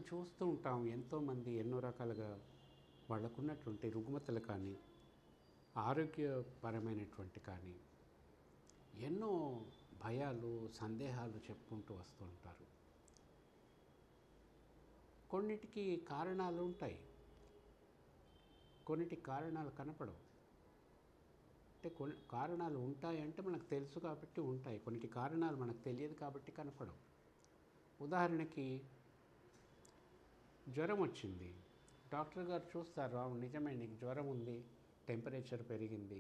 చూస్తూ ఉంటాం ఎంతోమంది ఎన్నో రకాలుగా వాళ్ళకున్నటువంటి రుగ్మతలు కానీ ఆరోగ్యపరమైనటువంటి కానీ ఎన్నో భయాలు సందేహాలు చెప్పుకుంటూ వస్తూ ఉంటారు కొన్నిటికి కారణాలు ఉంటాయి కొన్నిటికి కారణాలు కనపడవు అంటే కొన్ని కారణాలు ఉంటాయంటే మనకు తెలుసు కాబట్టి ఉంటాయి కొన్నిటి కారణాలు మనకు తెలియదు కాబట్టి కనపడవు ఉదాహరణకి జ్వరం వచ్చింది డాక్టర్ గారు చూస్తారు "అవును, నిజమే నీకు జ్వరం ఉంది టెంపరేచర్ పెరిగింది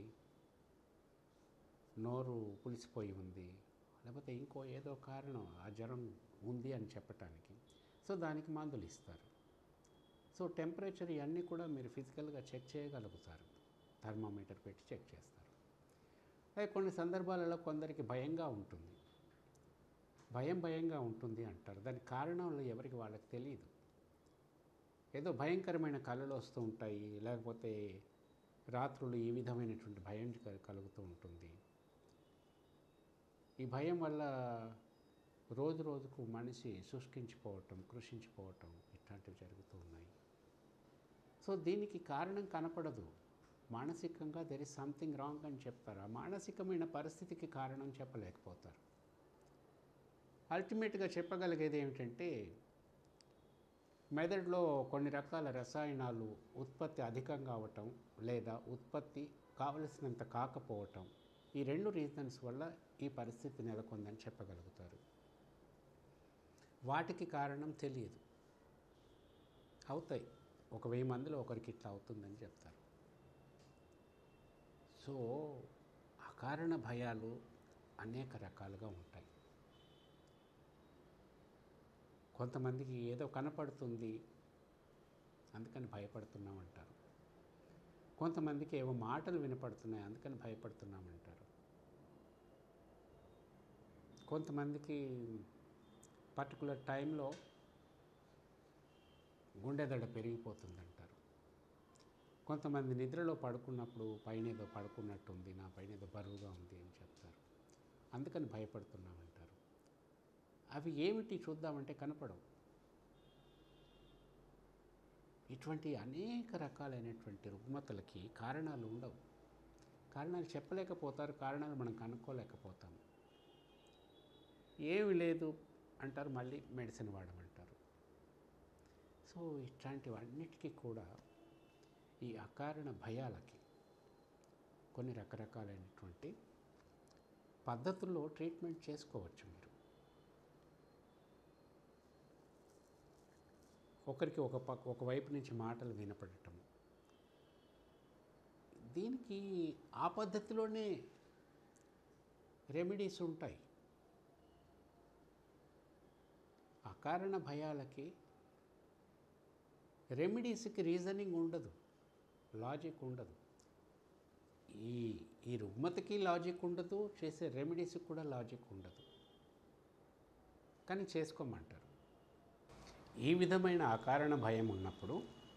నోరు పులిసిపోయి ఉంది లేకపోతే ఇంకో ఏదో కారణం ఆ జ్వరం ఉంది అని చెప్పటానికి సో దానికి మందులు ఇస్తారు సో టెంపరేచర్ ఇవన్నీ కూడా మీరు ఫిజికల్గా చెక్ చేయగలుగుతారు థర్మామీటర్ పెట్టి చెక్ చేస్తారు అయితే కొన్ని సందర్భాలలో కొందరికి భయంగా ఉంటుంది భయం భయంగా ఉంటుంది అంటారు దానికి కారణాలు ఎవరికి వాళ్ళకి తెలియదు ఏదో భయంకరమైన కళలు వస్తూ ఉంటాయి లేకపోతే రాత్రులు ఈ విధమైనటువంటి భయం క- కలుగుతూ ఉంటుంది ఈ భయం వల్ల రోజు రోజుకు మనిషి శుష్కించిపోవటం కృషించిపోవటం ఇట్లాంటివి జరుగుతూ ఉన్నాయి సో దీనికి కారణం కనపడదు మానసికంగా దెర్ ఇస్ సంథింగ్ రాంగ్ అని చెప్తారు ఆ మానసికమైన పరిస్థితికి కారణం చెప్పలేకపోతారు అల్టిమేట్గా చెప్పగలిగేది ఏమిటంటే మెదడులో కొన్ని రకాల రసాయనాలు ఉత్పత్తి అధికంగా అవటం లేదా ఉత్పత్తి కావలసినంత కాకపోవటం ఈ రెండు రీజన్స్ వల్ల ఈ పరిస్థితి నెలకొందని చెప్పగలుగుతారు వాటికి కారణం తెలియదు అవుతాయి ఒక వెయ్యి మందిలో ఒకరికి ఇట్లా అవుతుందని చెప్తారు సో అకారణ భయాలు అనేక రకాలుగా ఉంటాయి కొంతమందికి ఏదో కనపడుతుంది అందుకని భయపడుతున్నాం అంటారు కొంతమందికి ఏవో మాటలు వినపడుతున్నాయి అందుకని భయపడుతున్నామంటారు కొంతమందికి పర్టికులర్ టైంలో గుండె దడ పెరిగిపోతుందంటారు కొంతమంది నిద్రలో పడుకున్నప్పుడు పైన ఏదో పడుకున్నట్టుంది నా పైన ఏదో బరువుగా ఉంది అని చెప్తారు అందుకని భయపడుతున్నామంటారు అవి ఏమిటి చూద్దామంటే కనపడవు ఇటువంటి అనేక రకాలైనటువంటి రుగ్మతలకి కారణాలు ఉండవు కారణాలు చెప్పలేకపోతారు కారణాలు మనం కనుక్కోలేకపోతాం ఏమి లేదు అంటారు మళ్ళీ మెడిసిన్ వాడమంటారు సో ఇట్లాంటివన్నిటికీ కూడా ఈ అకారణ భయాలకి కొన్ని రకరకాలైనటువంటి పద్ధతుల్లో ట్రీట్మెంట్ చేసుకోవచ్చు మీరు ఒకరికి ఒక పక్క ఒకవైపు నుంచి మాటలు వినపడటం దీనికి ఆ పద్ధతిలోనే రెమెడీస్ ఉంటాయి అకారణ భయాలకి రెమెడీస్కి రీజనింగ్ ఉండదు లాజిక్ ఉండదు ఈ ఈ రుగ్మతకి లాజిక్ ఉండదు చేసే రెమెడీస్కి కూడా లాజిక్ ఉండదు కానీ చేసుకోమంటారు ఈ విధమైన అకారణ భయం ఉన్నప్పుడు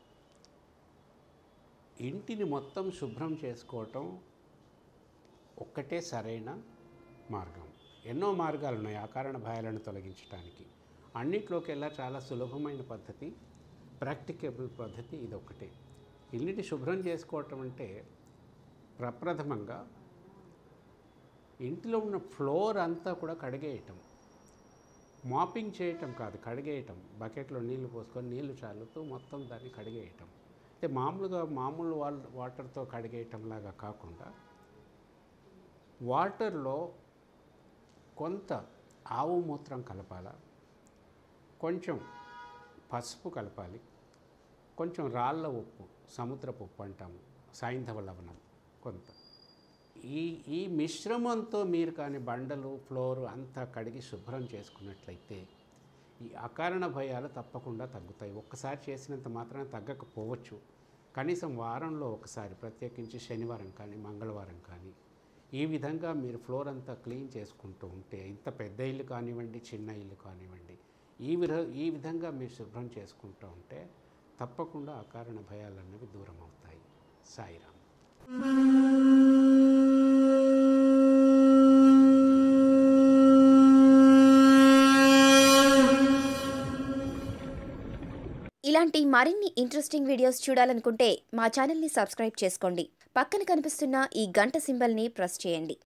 ఇంటిని మొత్తం శుభ్రం చేసుకోవటం ఒక్కటే సరైన మార్గం ఎన్నో మార్గాలు ఉన్నాయి అకారణ భయాలను తొలగించడానికి అన్నిట్లోకెల్లా చాలా సులభమైన పద్ధతి ప్రాక్టికబుల్ పద్ధతి ఇది ఒక్కటే ఇల్లుని శుభ్రం చేసుకోవటం అంటే ప్రప్రథమంగా ఇంటిలో ఉన్న ఫ్లోర్ అంతా కూడా కడిగేయటం మాపింగ్ చేయటం కాదు కడిగేయటం బకెట్లో నీళ్లు పోసుకొని నీళ్లు చల్లుతూ మొత్తం దాన్ని కడిగేయటం అంటే మామూలుగా మామూలు వాల్ వాటర్తో కడిగేయటం లాగా కాకుండా వాటర్లో కొంత ఆవు మూత్రం కలపాల కొంచెం పసుపు కలపాలి కొంచెం రాళ్ళ ఉప్పు సముద్రపు ఉప్పు అంటాము సాయంధవ లవణం కొంత ఈ ఈ మిశ్రమంతో మీరు కానీ బండలు ఫ్లోర్ అంతా కడిగి శుభ్రం చేసుకున్నట్లయితే ఈ అకారణ భయాలు తప్పకుండా తగ్గుతాయి ఒక్కసారి చేసినంత మాత్రాన తగ్గకపోవచ్చు కనీసం వారంలో ఒకసారి ప్రత్యేకించి శనివారం కానీ మంగళవారం కానీ ఈ విధంగా మీరు ఫ్లోర్ అంతా క్లీన్ చేసుకుంటూ ఉంటే ఇంత పెద్ద ఇల్లు కానివ్వండి చిన్న ఇల్లు కానివ్వండి ఈ విధ ఈ విధంగా మీరు శుభ్రం చేసుకుంటూ ఉంటే తప్పకుండా అకారణ భయాలు అన్నవి దూరం అవుతాయి సాయిరామ్ ఇలాంటి మరిన్ని ఇంట్రెస్టింగ్ వీడియోస్ చూడాలనుకుంటే మా ఛానల్ని సబ్స్క్రైబ్ చేసుకోండి పక్కన కనిపిస్తున్న ఈ గంట సింబల్ని ప్రెస్ చేయండి